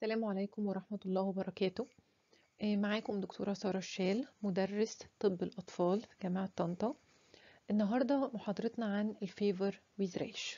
السلام عليكم ورحمة الله وبركاته آه، معاكم دكتورة سارة الشال مدرس طب الأطفال في جامعة طنطا النهاردة محاضرتنا عن الفيفر with rash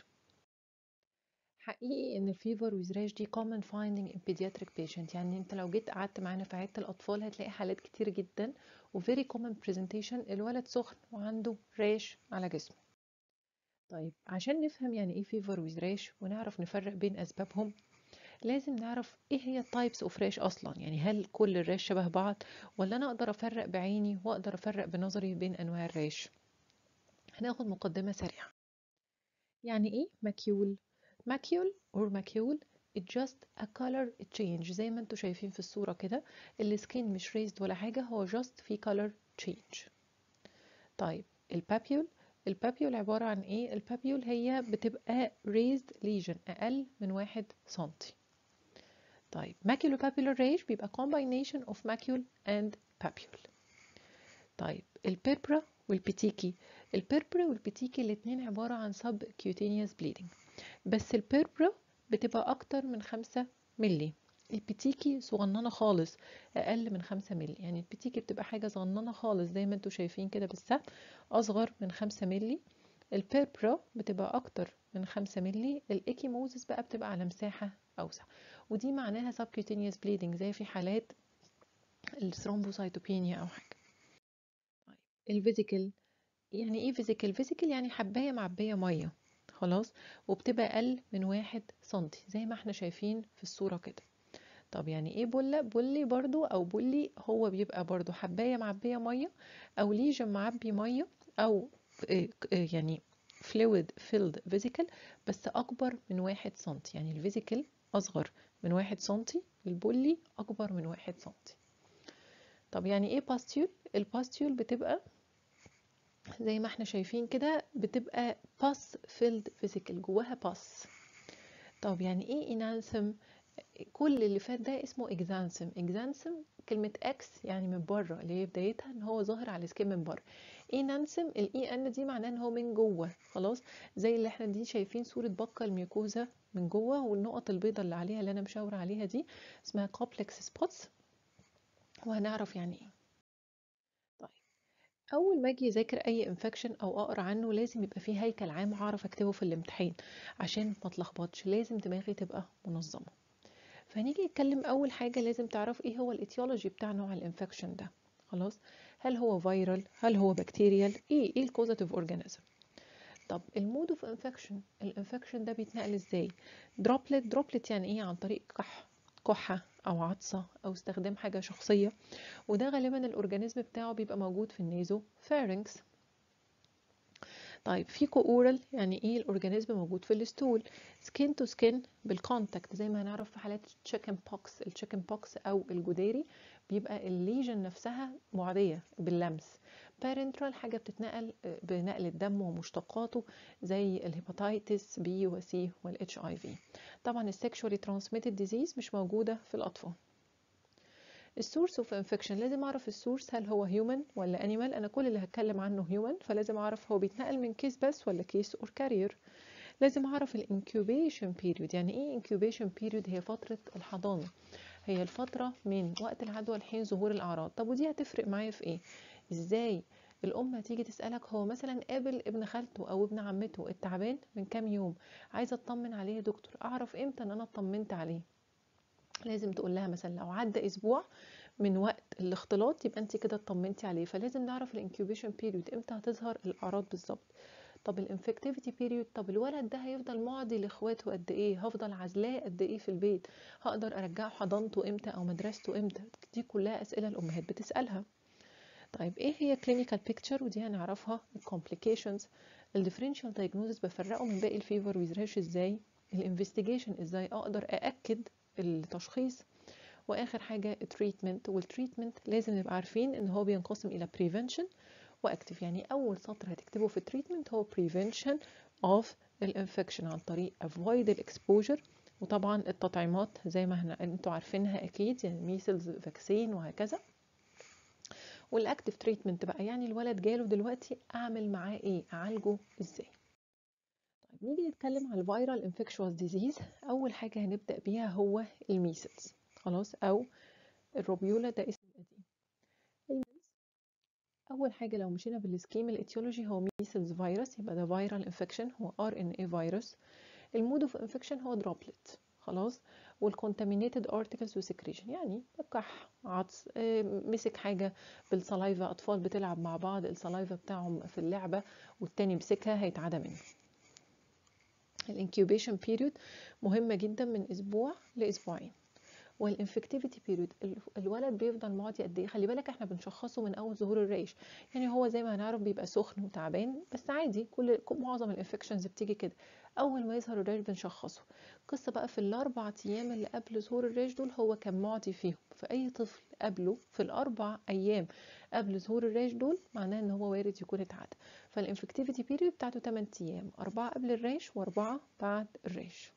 حقيقي ان الفيفر with rash دي common finding in pediatric patient يعني انت لو جيت قعدت معانا في عيادة الأطفال هتلاقي حالات كتير جدا و very common presentation الولد سخن وعنده راش على جسمه طيب عشان نفهم يعني ايه فيفر with rash ونعرف نفرق بين أسبابهم لازم نعرف ايه هي التايبس اوف راش اصلا يعني هل كل الراش شبه بعض ولا انا اقدر افرق بعيني واقدر افرق بنظري بين انواع الراش هناخد مقدمة سريعة يعني ايه ماكيول ماكيول or ماكيول it's just a color change زي ما انتوا شايفين في الصورة كده السكين مش raised ولا حاجة هو just في color change طيب البابيول البابيول عبارة عن ايه البابيول هي بتبقى raised lesion اقل من واحد سنتي طيب maculopapular rage بيبقى combination of macule and papule طيب البيربرا والبيتيكي البيربرا والبيتيكي الاتنين عبارة عن subcutaneous bleeding بس البيربرا بتبقى أكتر من خمسة ملي البيتيكي صغننة خالص أقل من خمسة ملي يعني البيتيكي بتبقى حاجة صغننة خالص زي ما انتوا شايفين كده بالسهم أصغر من خمسة ملي البيربرا بتبقى أكتر من خمسة ملي الإيكيموزيس بقى بتبقى على مساحة أوسع ودي معناها subcutaneous bleeding زي في حالات الثرومبوسايتوبينيا أو حاجة طيب الفيزيكال يعني ايه فيزيكال فيزيكال يعني حباية معبية مية خلاص وبتبقى أقل من واحد سنتي زي ما احنا شايفين في الصورة كده طب يعني ايه بلة بلي برضو او بلي هو بيبقى برضو حباية معبية مية او ليجن معبي مية او يعني fluid filled vesicle بس اكبر من واحد سنتي يعني الفيزيكال اصغر من واحد سنتي البولي اكبر من واحد سنتي طب يعني ايه باستيول الباستيول بتبقى زي ما احنا شايفين كده بتبقى باس فيلد فيزيكال جواها باس طب يعني ايه انانثم كل اللي فات ده اسمه اكزانثم اكزانثم كلمة اكس يعني من بره اللي هي بدايتها ان هو ظاهر على السكين من بره ايه نانسم الاي ان دي معناه ان هو من جوه خلاص زي اللي احنا دي شايفين صورة بقة الميوكوزا من جوه والنقط البيضاء اللي عليها اللي انا مشاور عليها دي اسمها كوبلكس سبوتس وهنعرف يعني ايه طيب اول ما اجي اذاكر اي انفكشن او اقرا عنه لازم يبقى فيه هيكل عام هعرف اكتبه في الامتحان عشان ما اتلخبطش لازم دماغي تبقى منظمه فهنيجي نتكلم اول حاجه لازم تعرف ايه هو الايتيولوجي بتاع نوع الانفكشن ده خلاص هل هو فيرال هل هو بكتيريال ايه ايه الكوزاتيف اورجانيزم طب المود اوف انفكشن الانفكشن ده بيتنقل ازاي دروبلت دروبلت يعني ايه عن طريق كح كحه او عطسه او استخدام حاجه شخصيه وده غالبا الاورجانيزم بتاعه بيبقى موجود في النيزو فارنكس طيب فيكو اورال يعني ايه الاورجانيزم موجود في الستول سكين تو سكين بالكونتاكت زي ما هنعرف في حالات التشيكن بوكس التشيكن بوكس او الجداري بيبقى الليجن نفسها معديه باللمس بارنترال حاجه بتتنقل بنقل الدم ومشتقاته زي الهيباتيتس بي وسي والاتش اي في طبعا السكشوالي ترانسميتد ديزيز مش موجوده في الاطفال السورس اوف انفكشن لازم اعرف السورس هل هو هيومن ولا انيمال انا كل اللي هتكلم عنه هيومن فلازم اعرف هو بيتنقل من كيس بس ولا كيس اور كارير لازم اعرف الانكيوبيشن بيريود يعني ايه انكيوبيشن بيريود هي فتره الحضانه هي الفتره من وقت العدوى لحين ظهور الاعراض طب ودي هتفرق معايا في ايه ازاي الام هتيجي تسالك هو مثلا قابل ابن خالته او ابن عمته التعبان من كام يوم عايزه اطمن عليه يا دكتور اعرف امتى ان انا اطمنت عليه لازم تقول لها مثلا لو عدى اسبوع من وقت الاختلاط يبقى انت كده اطمنتي عليه فلازم نعرف الانكيوبيشن بيريود امتى هتظهر الاعراض بالظبط طب الانفكتيفيتي بيريود طب الولد ده هيفضل معدي لاخواته قد ايه هفضل عازلاه قد ايه في البيت هقدر ارجعه حضانته امتى او مدرسته امتى دي كلها اسئله الامهات بتسالها طيب ايه هي كلينيكال بيكتشر ودي هنعرفها الكومبليكيشنز الديفرنشال دايجنوزس بفرقه من باقي الفيفر ويز راش ازاي الانفستيجيشن ازاي اقدر ااكد التشخيص واخر حاجه التريتمنت والتريتمنت لازم نبقى عارفين ان هو بينقسم الى prevention واكتف يعني اول سطر هتكتبه في التريتمنت هو prevention of الانفكشن عن طريق avoid exposure وطبعا التطعيمات زي ما احنا انتوا عارفينها اكيد يعني ميسلز فاكسين وهكذا والاكتف تريتمنت بقى يعني الولد جاله دلوقتي اعمل معاه ايه اعالجه ازاي طيب نيجي نتكلم على الفيرال انفكشوس ديزيز اول حاجه هنبدا بيها هو الميسلز خلاص او الروبيولا ده اسم قديم اول حاجه لو مشينا بالسكيم الاتيولوجي هو ميسلز فيروس يبقى ده فيرال انفكشن هو ار ان اي فيروس المود اوف انفكشن هو دروبلت خلاص والكونتامينيتد ارتكلز وسكريشن يعني كح عطس مسك حاجه بالسلايفا اطفال بتلعب مع بعض السلايفا بتاعهم في اللعبه والتاني مسكها هيتعدى منه الانكيوبيشن بيريود مهمه جدا من اسبوع لاسبوعين والانفكتيفيتي بيريود الولد بيفضل معدي قد ايه خلي بالك احنا بنشخصه من اول ظهور الريش يعني هو زي ما هنعرف بيبقى سخن وتعبان بس عادي كل معظم الانفكشنز بتيجي كده اول ما يظهر الريش بنشخصه قصه بقى في الاربع ايام اللي قبل ظهور الريش دول هو كان معدي فيهم فاي طفل قبله في الاربع ايام قبل ظهور الريش دول معناه ان هو وارد يكون اتعدى فالانفكتيفيتي بيريود بتاعته 8 ايام أربعة قبل الريش وأربعة بعد الريش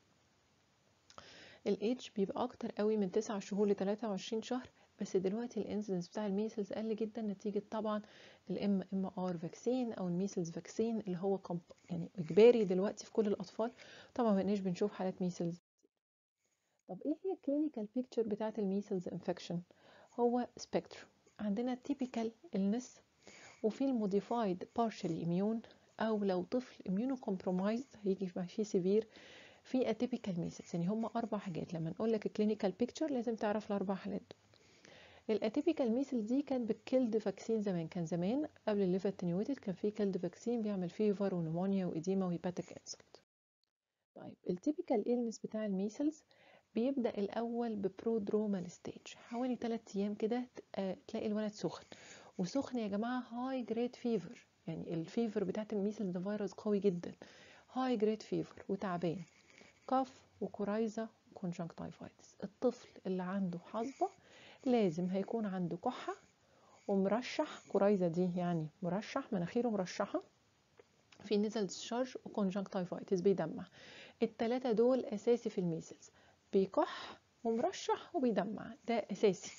الايدج بيبقى اكتر قوي من 9 شهور ل 23 شهر بس دلوقتي الانسيدنس بتاع الميسلز قل جدا نتيجه طبعا الام ام ار فاكسين او الميسلز فاكسين اللي هو يعني اجباري دلوقتي في كل الاطفال طبعا ما بقناش بنشوف حالات ميسلز طب ايه هي الكلينيكال بيكتشر بتاعه الميسلز انفكشن هو سبيكتر عندنا تيبيكال النس وفي الموديفايد بارشلي اميون او لو طفل اميونو كومبرومايزد هيجي فيه سيفير في اتيبيكال ميسلز يعني هم اربع حاجات لما نقول لك الكلينيكال بيكتشر لازم تعرف الاربع حالات الاتيبيكال ميسلز دي كان بالكيلد فاكسين زمان كان زمان قبل الليفر اتنيويتد كان في كيلد فاكسين بيعمل فيفر ونمونيا وإديما وهيباتيك انسلت طيب التيبيكال إلنس بتاع الميسلز بيبدأ الأول ببرودرومال ستيج حوالي 3 أيام كده تلاقي الولد سخن وسخن يا جماعة هاي جريد فيفر يعني الفيفر بتاعت الميسلز ده فيروس قوي جدا هاي جريد فيفر وتعبان كاف وكورايزا وكونجنكتيفايتس الطفل اللي عنده حصبة لازم هيكون عنده كحة ومرشح كورايزا دي يعني مرشح مناخيره مرشحة في نزل ديسشارج وكونجنكتيفايتس بيدمع التلاتة دول أساسي في الميسلز بيكح ومرشح وبيدمع ده أساسي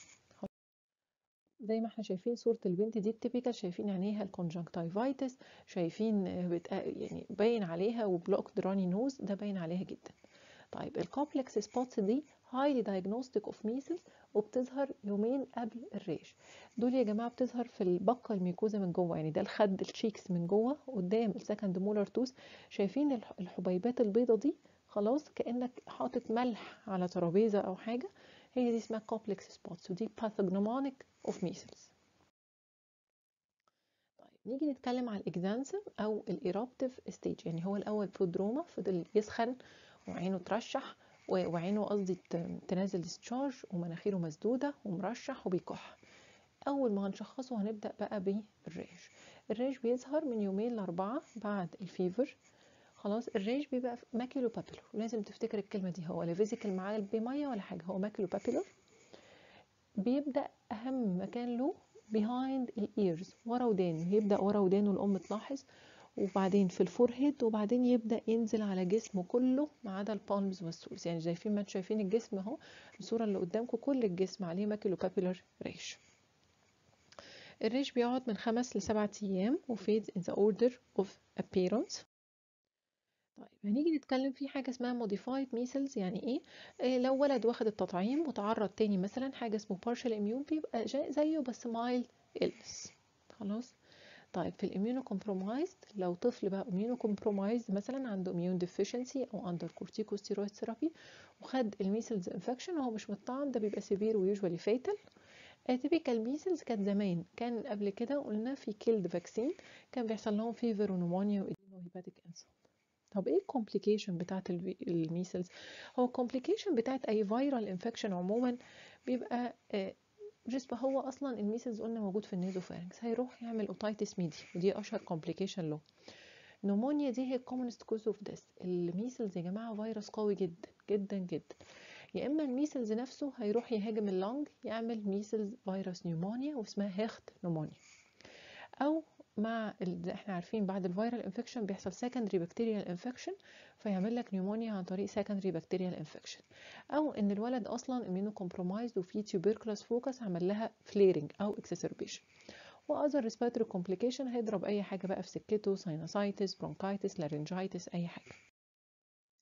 زي ما احنا شايفين صورة البنت دي التيبيكال شايفين عينيها الكونجنكتيفايتس شايفين بت... يعني باين عليها وبلوك دراني نوز ده باين عليها جدا طيب الكومبلكس سبوتس دي هايلي دايجنوستيك اوف ميسلز وبتظهر يومين قبل الريش دول يا جماعه بتظهر في البقه الميكوزا من جوه يعني ده الخد الشيكس من جوه قدام السكند مولر توث شايفين الحبيبات البيضه دي خلاص كانك حاطط ملح على ترابيزه او حاجه هي دي اسمها كومبلكس سبوتس ودي باثوجنومونيك اوف ميسلز طيب نيجي نتكلم على الاكزانسم او الايروبتيف ستيج يعني هو الاول برودروما فضل يسخن وعينه ترشح وعينه قصدي تنازل ديسشارج ومناخيره مسدوده ومرشح وبيكح اول ما هنشخصه هنبدا بقى بالريش الريش بيظهر من يومين لاربعه بعد الفيفر خلاص الريش بيبقى ماكيلو بابيلور لازم تفتكر الكلمه دي هو لا فيزيكال معاه بميه ولا حاجه هو ماكيلو بابيلور بيبدا اهم مكان له behind الايرز ورا ودانه يبدا ورا ودانه الام تلاحظ وبعدين في الفورهيد وبعدين يبدا ينزل على جسمه كله ما عدا البالمز والسولز يعني شايفين ما انتم شايفين الجسم اهو الصوره اللي قدامكم كل الجسم عليه ماكيلو بابيلر ريش الريش بيقعد من خمس لسبعة ايام وفيدز in the order of appearance طيب هنيجي نتكلم في حاجة اسمها modified measles يعني ايه إيه لو ولد واخد التطعيم وتعرض تاني مثلا حاجة اسمه partial immune بيبقى زيه بس mild illness خلاص طيب في الاميونو كومبرومايزد لو طفل بقى اميونو كومبرومايزد مثلا عنده اميون ديفيشنسي او اندر كورتيكوستيرويد ثيرابي وخد الميسلز انفكشن وهو مش مطعم ده بيبقى سيفير ويوجوالي فيتال اتيبيكال ميسلز كانت زمان كان قبل كده قلنا في كيلد فاكسين كان بيحصل لهم فيفر ونمونيا وإديما وهيباتيك انسل طب ايه الكومبليكيشن بتاعت الميسلز هو الكومبليكيشن بتاعت اي فيرال انفكشن عموما بيبقى جسم هو اصلا الميسلز قلنا موجود في النيزوفارنكس هيروح يعمل اوتايتس ميدي ودي اشهر كومبليكيشن له نمونيا دي هي الكومنست كوز اوف ديث الميسلز يا جماعه فيروس قوي جدا جدا جدا يا اما الميسلز نفسه هيروح يهاجم اللنج يعمل ميسلز فيروس نيومونيا واسمها هيخت نيومونيا او مع احنا عارفين بعد الفيرال انفكشن بيحصل سكندري بكتيريال انفكشن فيعمل لك نيومونيا عن طريق سكندري بكتيريال انفكشن او ان الولد اصلا امينو كومبرومايزد وفي تيوبركلوس فوكس عمل لها فليرنج او اكسسربيشن واذر ريسبيراتوري كومبليكيشن هيضرب اي حاجه بقى في سكته ساينوسايتس برونكايتس لارنجايتس اي حاجه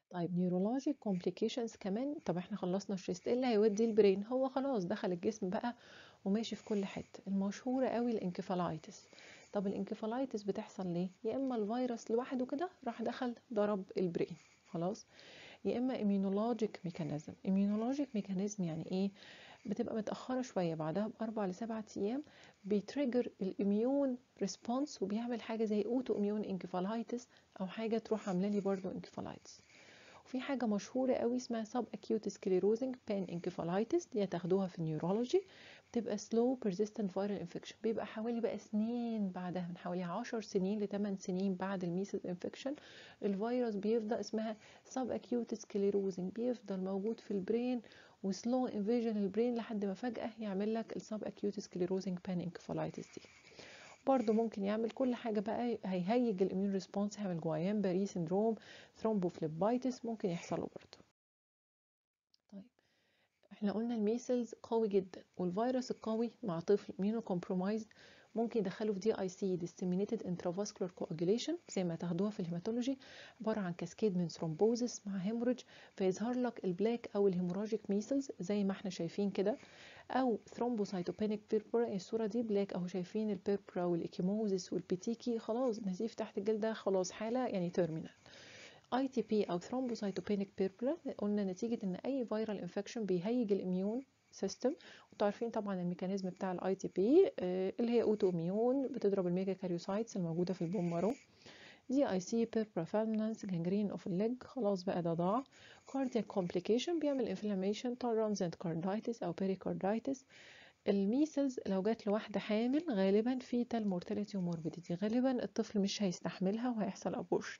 طيب neurologic complications كمان طب احنا خلصنا الشيست ايه اللي هيودي البرين هو خلاص دخل الجسم بقى وماشي في كل حته المشهوره قوي الانكفالايتس طب الانكفالايتس بتحصل ليه يا اما الفيروس لوحده كده راح دخل ضرب البرين خلاص يا اما immunologic mechanism immunologic mechanism يعني ايه بتبقى متأخرة شوية بعدها بأربع لسبعة أيام بيتريجر الإميون ريسبونس وبيعمل حاجة زي أوتو إميون انكفالايتس أو حاجة تروح عاملة لي برضه انكفالايتس وفي حاجة مشهورة قوي اسمها سب acute sclerosing pain encephalitis دي هتاخدوها في النيورولوجي بتبقى slow persistent viral infection بيبقى حوالي بقى سنين بعدها من حوالي عشر سنين لتمن سنين بعد الميسل انفكشن الفيروس بيفضل اسمها sub acute sclerosing بيفضل موجود في البرين وسلو انفيجن البرين لحد ما فجأة يعمل لك السب acute sclerosing pain encephalitis دي برضه ممكن يعمل كل حاجة بقى هيهيج الاميون ريسبونس هيعمل جوايان باري سندروم ثرومبوفليبايتس ممكن يحصله برضه طيب احنا قلنا الميسلز قوي جدا والفيروس القوي مع طفل اميونو كومبرومايزد ممكن يدخله في دي اي سي disseminated intravascular coagulation زي ما تاخدوها في الهيماتولوجي عباره عن كاسكيد من ثرومبوزس مع هيموريج فيظهر لك البلاك او الهيموراجيك ميسلز زي ما احنا شايفين كده او ثرومبوسايتوبينيك بيربرا الصوره دي بلاك اهو شايفين البيربرا والاكيموزيس والبيتيكي خلاص نزيف تحت الجلد ده خلاص حاله يعني تيرمينال اي تي بي او ثرومبوسايتوبينيك بيربرا قلنا نتيجه ان اي فيرال انفكشن بيهيج الاميون سيستم وانتوا عارفين طبعا الميكانيزم بتاع الاي تي بي اللي هي اوتو اميون بتضرب الميجا كاريوسايتس الموجوده في البون مارو دي اي سي بيربرا فالمنانس جانجرين اوف الليج خلاص بقى ده ضاع كاردياك كومبليكيشن بيعمل انفلاميشن ترانزنت كاردايتس او بيريكاردايتس الميسلز لو جات لواحدة حامل غالبا فيتال مورتاليتي وموربيديتي غالبا الطفل مش هيستحملها وهيحصل ابورشن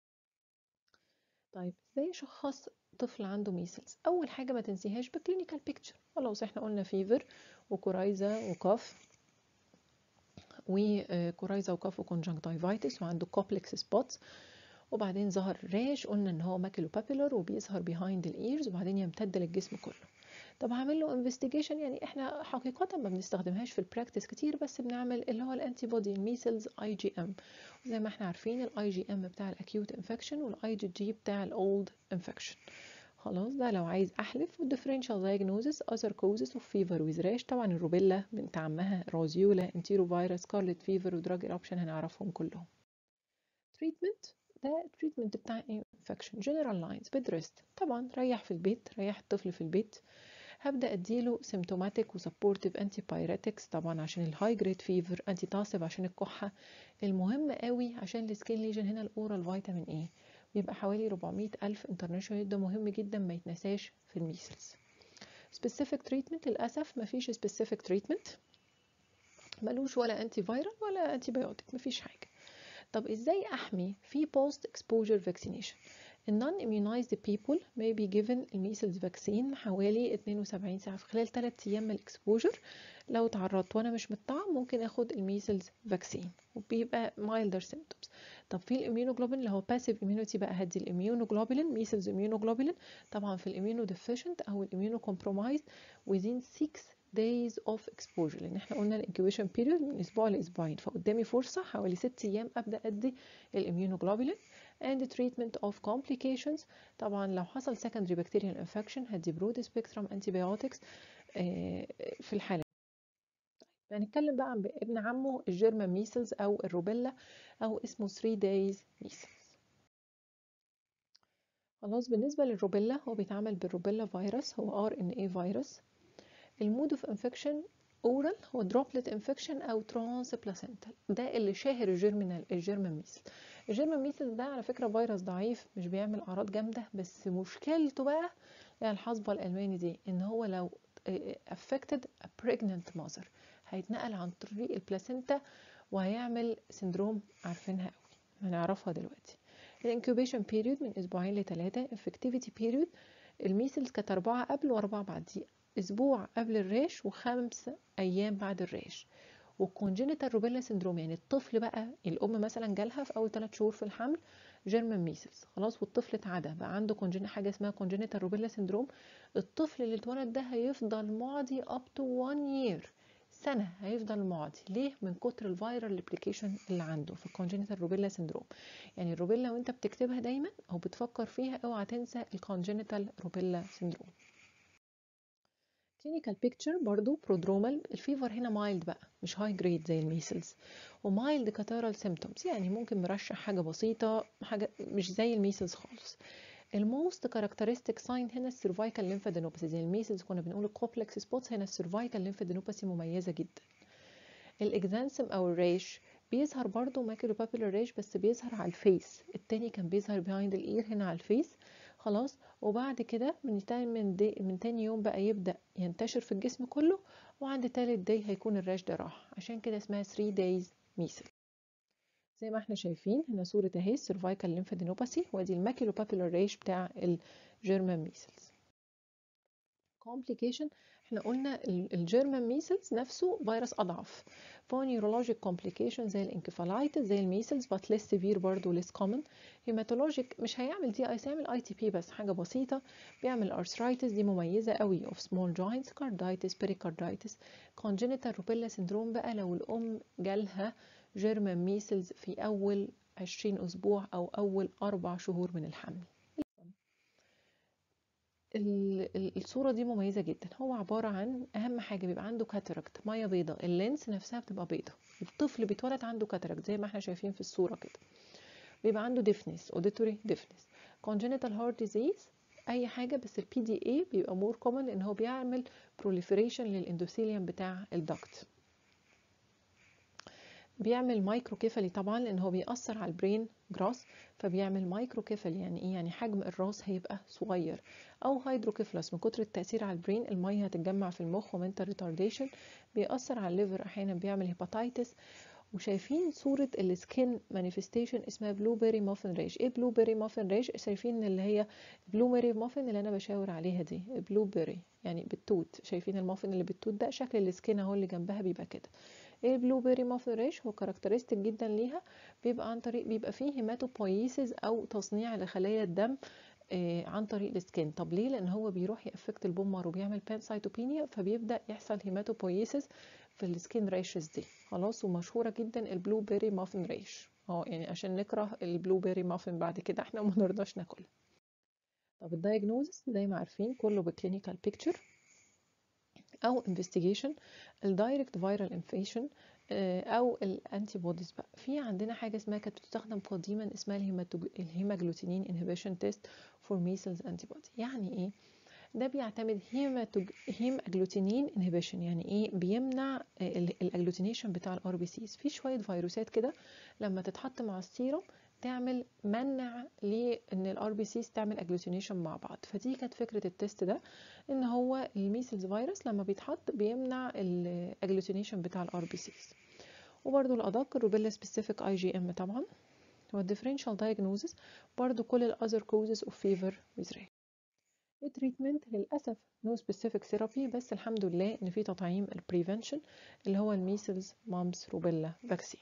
طيب ازاي شخص طفل عنده ميسلز اول حاجه ما تنسيهاش بكلينيكال بيكتشر خلاص احنا قلنا فيفر وكورايزا وكاف وكورايزا وكاف وكونجنكتيفايتس وعنده كوبلكس سبوتس وبعدين ظهر راش قلنا ان هو ماكلو بابيلر وبيظهر بيهايند الايرز وبعدين يمتد للجسم كله طب هعمل له انفستيجيشن يعني احنا حقيقه ما بنستخدمهاش في البراكتس كتير بس بنعمل اللي هو الانتي بودي الميسلز اي جي ام زي ما احنا عارفين الاي جي ام بتاع الاكيوت انفكشن والاي جي جي بتاع الاولد انفكشن خلاص ده لو عايز احلف والديفرنشال دايجنوزس اذر كوزز اوف فيفر ويز راش طبعا الروبيلا بنت عمها روزيولا انتيرو فيروس سكارلت فيفر ودراج ايربشن هنعرفهم كلهم تريتمنت ده التريتمنت بتاع انفكشن جنرال لاينز بيد ريست طبعا ريح في البيت ريح الطفل في البيت هبدا اديله سيمتوماتيك وسبورتيف انتي بايريتكس طبعا عشان الهاي جريد فيفر انتي تاسب عشان الكحه المهم قوي عشان السكين ليجن هنا الاورال فيتامين اي بيبقى حوالي 400 الف انترناشونال ده مهم جدا ما يتنساش في الميسلز سبيسيفيك تريتمنت للاسف مفيش سبيسيفيك تريتمنت ملوش ولا انتي فيرال ولا انتي بايوتيك مفيش حاجه طب ازاي احمي في post exposure vaccination النون immunized people may be given الميسلز فاكسين حوالي 72 ساعة في خلال 3 أيام من الإكسبوجر لو تعرضت وأنا مش متطعم ممكن آخد الميسلز فاكسين وبيبقى milder symptoms طب في الاميونوجلوبين اللي هو passive immunity بقى هدي الاميونوجلوبولين ميسلز immunoglobulin طبعا في الاميونو deficient أو الاميونو compromised within 6 days of exposure لان احنا قلنا الانكيوبيشن بيريود من اسبوع لاسبوعين فقدامي فرصه حوالي 6 ايام ابدا ادي الاميونوجلوبولين and treatment of complications طبعا لو حصل secondary bacterial infection هدي برود سبيكترم antibiotics في الحالة هنتكلم بقى عن ابن عمه الجيرمان ميسلز او الروبيلا او اسمه 3 days measles خلاص بالنسبة للروبيلا هو بيتعمل بالروبيلا فيروس هو ار ان اي فيروس المود اوف انفكشن اورال هو دروبلت انفكشن او ترانس بلاسنتال ده اللي شاهر الجيرمينال الجيرمان ميسل الجيرمان ميسل ده على فكره فيروس ضعيف مش بيعمل اعراض جامده بس مشكلته بقى يعني الحصبه الالماني دي ان هو لو affected a pregnant mother هيتنقل عن طريق البلاسينتا وهيعمل سندروم عارفينها قوي هنعرفها دلوقتي الانكوبيشن بيريود من اسبوعين لثلاثه effectivity بيريود الميسلز كانت اربعه قبل واربعه بعد اسبوع قبل الريش وخمس ايام بعد الريش والكونجينيتال روبيلا سندروم يعني الطفل بقى الام مثلا جالها في اول 3 شهور في الحمل جيرمان ميسلز خلاص والطفل اتعدى بقى عنده كونجين حاجه اسمها كونجينيتال روبيلا سندروم الطفل اللي اتولد ده هيفضل معدي up to one year سنة هيفضل معدي ليه من كتر الفيرال ريبليكيشن اللي عنده في الكونجينيتال روبيلا سيندروم يعني الروبيلا وانت بتكتبها دايما او بتفكر فيها اوعى تنسى الكونجينيتال روبيلا سيندروم كلينيكال بيكتشر برضو برودرومال الفيفر هنا مايلد بقى مش هاي جريد زي الميسلز ومايلد كاتارال سيمتومز يعني ممكن مرشح حاجة بسيطة حاجة مش زي الميسلز خالص الموست كاركترستيك ساين هنا السيرفايكال ليمفادينوباثي زي الميسلز كنا بنقول الكوبلكس سبوتس هنا السيرفايكال ليمفادينوباثي مميزة جدا الاكزانسم او الريش بيظهر برضو ماكيلو بابيلر ريش بس بيظهر على الفيس التاني كان بيظهر بيهايند الاير هنا على الفيس خلاص وبعد كده من تاني من, دي من تاني يوم بقى يبدأ ينتشر في الجسم كله وعند تالت داي هيكون الراش ده راح عشان كده اسمها 3 days ميسل زي ما احنا شايفين هنا صورة اهي السيرفايكال ليمفادينوباثي وادي الماكيلو بابيلر ريش بتاع الجيرمان ميسلز complication احنا قلنا الجيرمان ميسلز نفسه فيروس اضعف فنيورولوجيك كومبليكيشن زي الانكفالايتس زي الميسلز بات ليس سيفير برضه ليس كومن هيماتولوجيك مش هيعمل دي ايس هيعمل اي تي بي بس حاجه بسيطه بيعمل ارثرايتس دي مميزه قوي اوف سمول جوينتس كاردايتس بيريكاردايتس كونجينيتال روبيلا سيندروم بقى لو الام جالها جيرمان ميسلز في اول 20 اسبوع او اول اربع شهور من الحمل الصورة دي مميزة جدا هو عبارة عن أهم حاجة بيبقى عنده كاتاراكت مية بيضة اللينس نفسها بتبقى بيضة الطفل بيتولد عنده كاتاراكت زي ما احنا شايفين في الصورة كده بيبقى عنده ديفنس اوديتوري ديفنس congenital heart disease أي حاجة بس البي دي اي بيبقى مور كومن لأن هو بيعمل proliferation للاندوثيليوم بتاع الدكت بيعمل مايكروكيفالي طبعا لان هو بيأثر على البرين جراس فبيعمل مايكروكيفالي يعني ايه يعني حجم الراس هيبقى صغير او هيدروكيفلس من كتر التأثير على البرين المية هتتجمع في المخ ومنتال ريتارديشن بيأثر على الليفر احيانا بيعمل هيباتايتس وشايفين صورة السكين مانيفستيشن اسمها بلو بيري مافن ريش ايه بلو بيري مافن ريش شايفين اللي هي بلو بيري مافن اللي انا بشاور عليها دي بلو بيري يعني بالتوت شايفين المافن اللي بالتوت ده شكل السكين اهو اللي جنبها بيبقى كده ايه البلو بيري مافن ريش هو كاركترستيك جدا ليها بيبقى عن طريق بيبقى فيه هيماتوبويسيس او تصنيع لخلايا الدم آه عن طريق السكين طب ليه لان هو بيروح يأفكت البومر وبيعمل بانسايتوبينيا فبيبدا يحصل هيماتوبويسيس في السكين ريشز دي خلاص ومشهوره جدا البلو بيري مافن ريش اه يعني عشان نكره البلو بيري مافن بعد كده احنا ما نرضاش ناكلها طب الدايجنوزس زي ما عارفين كله بكلينيكال بيكتشر او investigation الدايركت فيرال انفيشن او الانتي بوديز بقى في عندنا حاجه اسمها كانت بتستخدم قديما اسمها الهيماجلوتينين انهبيشن تيست فور ميسلز انتي بودي يعني ايه ده بيعتمد هيماتوج... هيم اجلوتينين انهبيشن يعني ايه بيمنع الاجلوتينيشن بتاع الار بي سيز في شويه فيروسات كده لما تتحط مع السيروم تعمل منع لان الار بي سيز تعمل اجلوتينيشن مع بعض فدي كانت فكره التست ده ان هو الميسلز فيروس لما بيتحط بيمنع الاجلوتينيشن بتاع الار بي سيز وبرده الادق الروبيلا سبيسيفيك اي جي ام طبعا والديفرنشال دايجنوزس برضو كل الاذر كوزز اوف فيفر ويز ريش التريتمنت للاسف نو سبيسيفيك ثيرابي بس الحمد لله ان في تطعيم البريفنشن اللي هو الميسلز مامس روبيلا فاكسين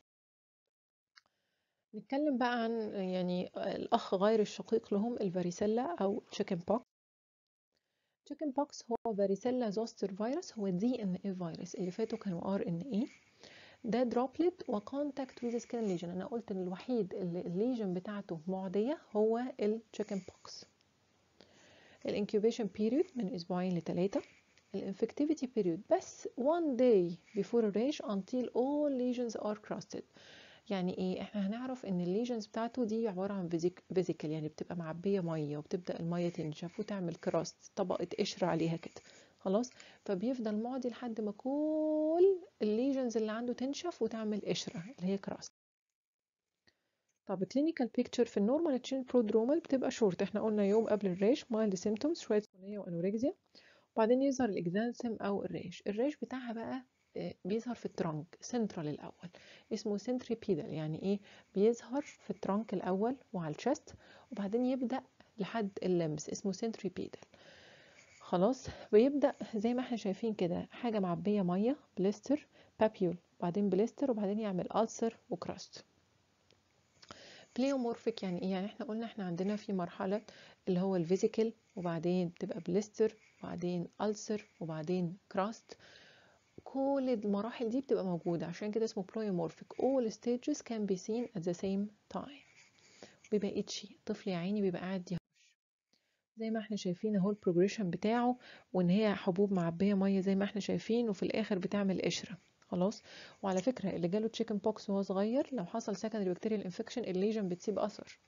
نتكلم بقى عن يعني الأخ غير الشقيق لهم الفاريسيلا أو تشيكن بوكس تشيكن بوكس هو فاريسيلا زوستر فيروس هو دي ان اي فيروس اللي فاتوا كانوا ار ان اي ده دروبلت وكونتاكت ويز سكين ليجن انا قلت ان الوحيد اللي الليجن بتاعته معديه هو التشيكن بوكس الانكيوبيشن بيريود من اسبوعين لثلاثه الانفكتيفيتي بيريود بس one day before a rash until all lesions are crusted يعني ايه احنا هنعرف ان الليجنز بتاعته دي عباره عن فيزيكال يعني بتبقى معبيه ميه وبتبدا الميه تنشف وتعمل كراست طبقه قشر عليها كده خلاص فبيفضل معدي لحد ما كل الليجنز اللي عنده تنشف وتعمل قشره اللي هي كراست طب كلينيكال بيكتشر في النورمال تشين برودرومال بتبقى شورت احنا قلنا يوم قبل الريش مايلد سيمتومز شويه سخونيه وانوركسيا وبعدين يظهر الاكزانسم او الريش الريش بتاعها بقى بيظهر في الترنك سنترال الاول اسمه سنتريبيدال يعني ايه بيظهر في الترنك الاول وعلى الشست وبعدين يبدا لحد اللمس اسمه سنتريبيدال خلاص بيبدا زي ما احنا شايفين كده حاجه معبيه ميه بليستر بابيول بعدين بليستر وبعدين يعمل ألسر وكراست بليومورفيك يعني ايه يعني احنا قلنا احنا عندنا في مرحله اللي هو الفيزيكال وبعدين بتبقى بليستر وبعدين ألسر وبعدين كراست كل المراحل دي بتبقى موجودة عشان كده اسمه pleomorphic all stages can be seen at the same time بيبقى itchy الطفل يا عيني بيبقى قاعد يهرش زي ما احنا شايفين اهو البروجريشن بتاعه وان هي حبوب معبية مية زي ما احنا شايفين وفي الاخر بتعمل قشرة خلاص وعلى فكرة اللي جاله تشيكن بوكس وهو صغير لو حصل secondary bacterial infection الليجن بتسيب اثر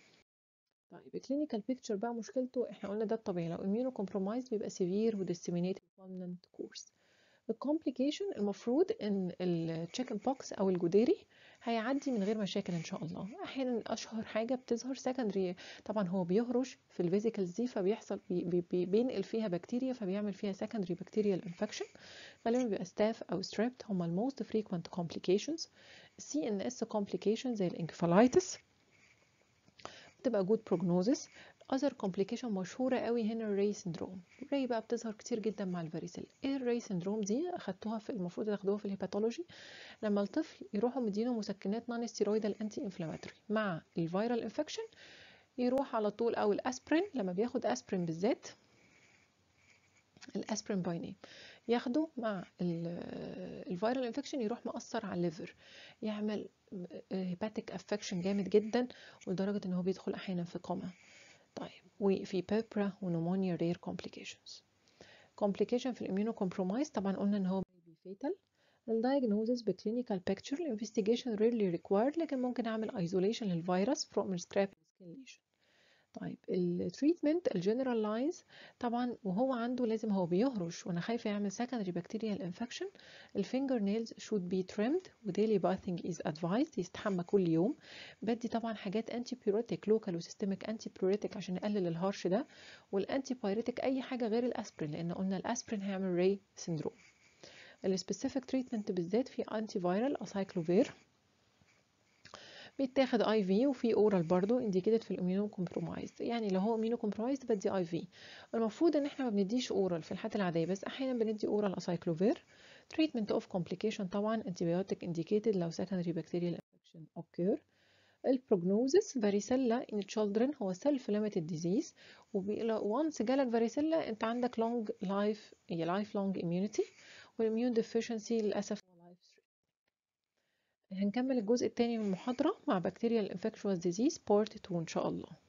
طيب الكلينيكال بيكتشر بقى مشكلته احنا قلنا ده الطبيعي لو اميونو كومبرومايز بيبقى سيفير وديسيمينيتد فالمنت كورس الكومبليكيشن المفروض ان التشيكن بوكس او الجديري هيعدي من غير مشاكل ان شاء الله احيانا اشهر حاجه بتظهر سكندري طبعا هو بيهرش في الفيزيكالز دي فبيحصل بي بي بينقل فيها بكتيريا فبيعمل فيها سكندري بكتيريال انفكشن غالبا بيبقى ستاف او ستريبت هما الموست فريكوينت كومبليكيشنز سي ان اس كومبليكيشن زي الانكفالايتس بتبقى جود بروجنوزس اذر كومبليكيشن مشهوره قوي هنا الري سندروم الري بقى بتظهر كتير جدا مع الفاريسيل ايه الري سندروم دي اخدتوها في المفروض تاخدوها في الهيباتولوجي لما الطفل يروحوا مدينه مسكنات نون ستيرويدال انتي انفلاماتوري مع الفيرال انفكشن يروح على طول او الاسبرين لما بياخد اسبرين بالذات الاسبرين باي نيم ياخده مع الفيرال انفكشن يروح مأثر على الليفر يعمل هيباتيك افكشن جامد جدا ولدرجه ان هو بيدخل احيانا في كوما طيب وفي بيبرا ونمونيا رير كومبليكيشنز كومبليكيشن في الاميونو كومبرومايز طبعا قلنا ان هو بي فيتال الدايجنوزس بكلينيكال بيكتشر الانفستيجيشن ريرلي ريكوايرد لكن ممكن اعمل ايزوليشن للفيروس فروم سكراب سكين ليشن طيب التريتمنت الجنرال لاينز طبعا وهو عنده لازم هو بيهرش وانا خايفه يعمل secondary bacterial infection الفينجر نيلز should be trimmed وديلي bathing is advised يستحمى كل يوم بدي طبعا حاجات انتي بيوريتك لوكال وسيستميك انتي بيوريتك عشان نقلل الهرش ده والانتي بايريتك اي حاجه غير الاسبرين لان قلنا الاسبرين هيعمل ري سيندروم السبيسيفيك تريتمنت بالذات في انتي فايرال اسايكلوفير بيتاخد اي في وفي اورال برضو انديكيتد في الاميونو كومبرومايز يعني لو هو اميونو كومبرومايز بدي اي في المفروض ان احنا ما بنديش اورال في الحالات العاديه بس احيانا بندي اورال اسايكلوفير تريتمنت اوف كومبليكيشن طبعا انتيبيوتيك انديكيتد لو secondary bacterial infection occur البروجنوزس varicella in children هو self limited disease وانس جالك varicella انت عندك long life هي life long immunity والimmune deficiency للاسف هنكمل الجزء الثاني من المحاضرة مع بكتيريا infectious disease part 2 إن شاء الله